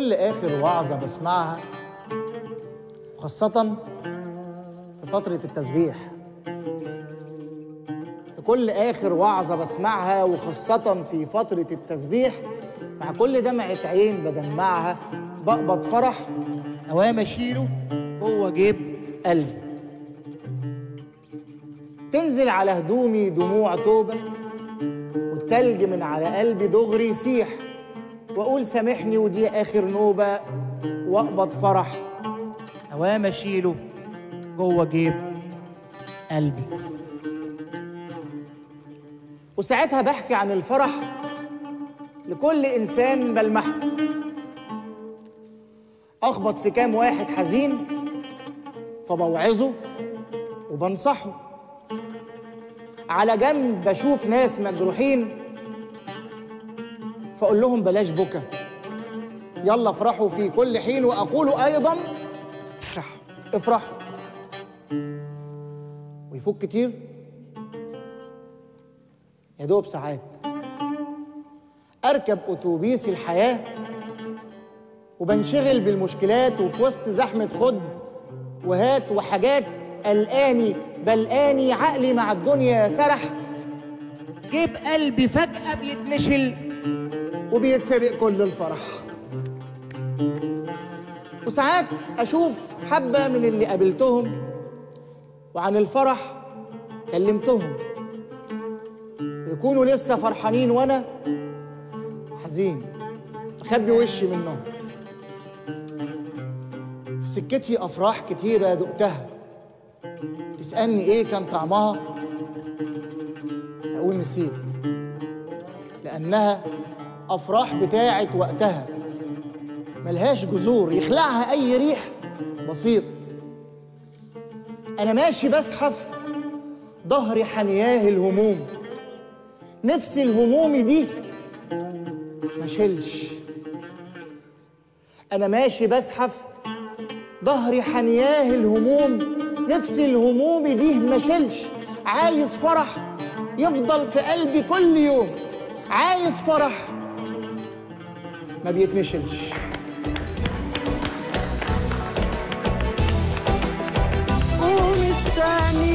كل آخر وعظة بسمعها وخاصة في فترة التسبيح في كل آخر وعظة بسمعها وخاصة في فترة التسبيح مع كل دمعة عين بدمعها بقبض فرح أوام أشيله جوه جيب قلبي تنزل على هدومي دموع توبة والتلج من على قلبي دغري يسيح واقول سامحني ودي اخر نوبه واقبض فرح اوام اشيله جوه جيب قلبي وساعتها بحكي عن الفرح لكل انسان بلمحه اخبط في كام واحد حزين فبوعظه وبنصحه على جنب بشوف ناس مجروحين فاقول لهم بلاش بكا يلا افرحوا في كل حين واقول ايضا افرحوا افرحوا ويفوق كتير يا دوب ساعات اركب اتوبيس الحياه وبنشغل بالمشكلات وفي وسط زحمه خد وهات وحاجات قلقاني بلقاني عقلي مع الدنيا سرح جيب قلبي فجأة بيتنشل وبيتسرق كل الفرح وساعات أشوف حبة من اللي قابلتهم وعن الفرح كلمتهم يكونوا لسه فرحانين وأنا حزين أخبي وشي منهم في سكتي أفراح كتيرة دقتها تسألني إيه كان طعمها أقول نسيت لأنها أفراح بتاعت وقتها ملهاش جذور يخلعها أي ريح بسيط أنا ماشي بزحف ظهري حنياه الهموم نفسي الهموم دي ما شيلش أنا ماشي بزحف ظهري حنياه الهموم نفسي الهموم دي ما شيلش عايز فرح يفضل في قلبي كل يوم عايز فرح ما بيتنشلش ومستني